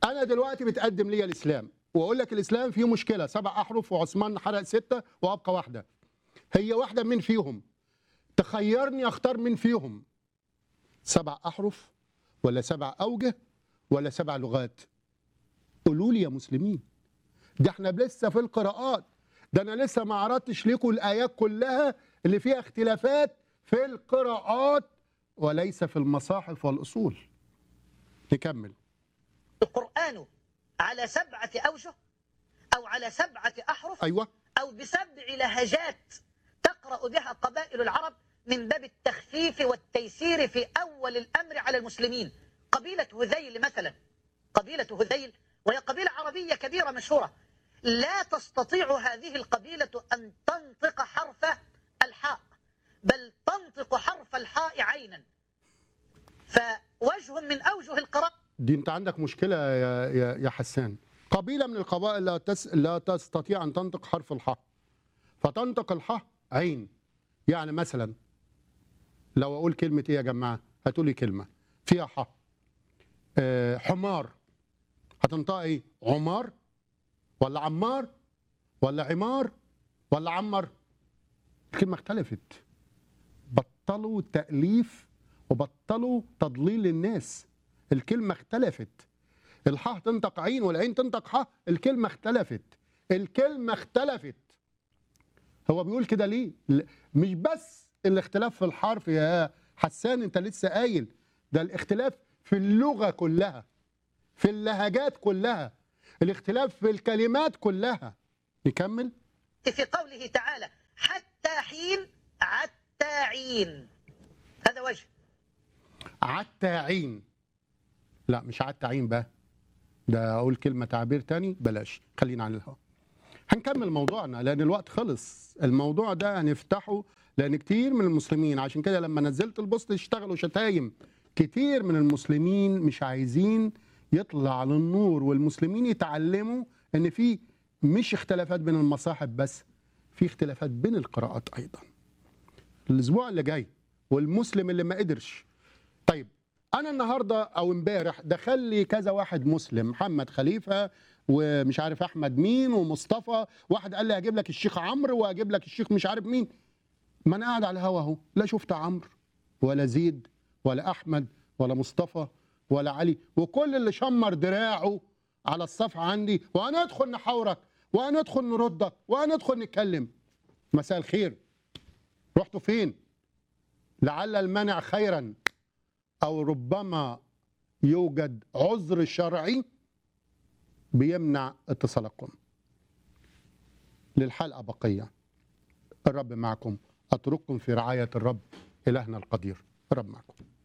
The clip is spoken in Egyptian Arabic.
انا دلوقتي بتقدم لي الاسلام واقول لك الاسلام فيه مشكله سبع احرف وعثمان حرق سته وابقى واحده هي واحده من فيهم تخيرني اختار من فيهم سبع احرف ولا سبع اوجه ولا سبع لغات قولوا لي يا مسلمين ده احنا لسه في القراءات ده انا لسه ما عرضتش لكم الايات كلها اللي فيها اختلافات في القراءات وليس في المصاحف والاصول نكمل القرآن على سبعة أوجه أو على سبعة أحرف ايوه أو بسبع لهجات تقرأ بها قبائل العرب من باب التخفيف والتيسير في أول الأمر على المسلمين قبيلة هذيل مثلا قبيلة هذيل وهي قبيلة عربية كبيرة مشهورة لا تستطيع هذه القبيلة أن تنطق حرف الحاء بل تنطق حرف الحاء عينا فوجه من أوجه القراءة دي انت عندك مشكله يا يا يا حسان قبيله من القبائل لا تس لا تستطيع ان تنطق حرف الحاء فتنطق الحاء عين يعني مثلا لو اقول كلمه ايه يا جماعه هتقولي كلمه فيها حاء آه حمار هتنطقها ايه عمار ولا عمار ولا عمار ولا عمر الكلمه اختلفت بطلوا تاليف وبطلوا تضليل الناس الكلمه اختلفت الحاء تنطق عين والعين تنطق حاء الكلمه اختلفت الكلمه اختلفت هو بيقول كده ليه ل- مش بس الاختلاف في الحرف يا حسان انت لسه قايل ده الاختلاف في اللغه كلها في اللهجات كلها الاختلاف في الكلمات كلها نكمل في قوله تعالى حتى حين عتاعين هذا وجه عتاعين لا مش عتاعين بقى ده اقول كلمه تعبير تاني بلاش خلينا عن الهواء هنكمل موضوعنا لان الوقت خلص الموضوع ده هنفتحه لان كتير من المسلمين عشان كده لما نزلت البوست اشتغلوا شتايم كتير من المسلمين مش عايزين يطلع للنور والمسلمين يتعلموا ان في مش اختلافات بين المصاحف بس في اختلافات بين القراءات ايضا الاسبوع اللي جاي والمسلم اللي ما قدرش طيب انا النهارده او امبارح دخل لي كذا واحد مسلم محمد خليفه ومش عارف احمد مين ومصطفى واحد قال لي هجيب لك الشيخ عمرو وهجيب لك الشيخ مش عارف مين ما انا قاعد على الهوا اهو لا شفت عمرو ولا زيد ولا احمد ولا مصطفى ولا علي وكل اللي شمر دراعه على الصفحه عندي وهندخل نحاورك وهندخل نردك وهندخل نتكلم مساء الخير رحتوا فين لعل المنع خيرا او ربما يوجد عذر شرعي بيمنع اتصالكم للحلقه بقيه الرب معكم اترككم في رعايه الرب الهنا القدير الرب معكم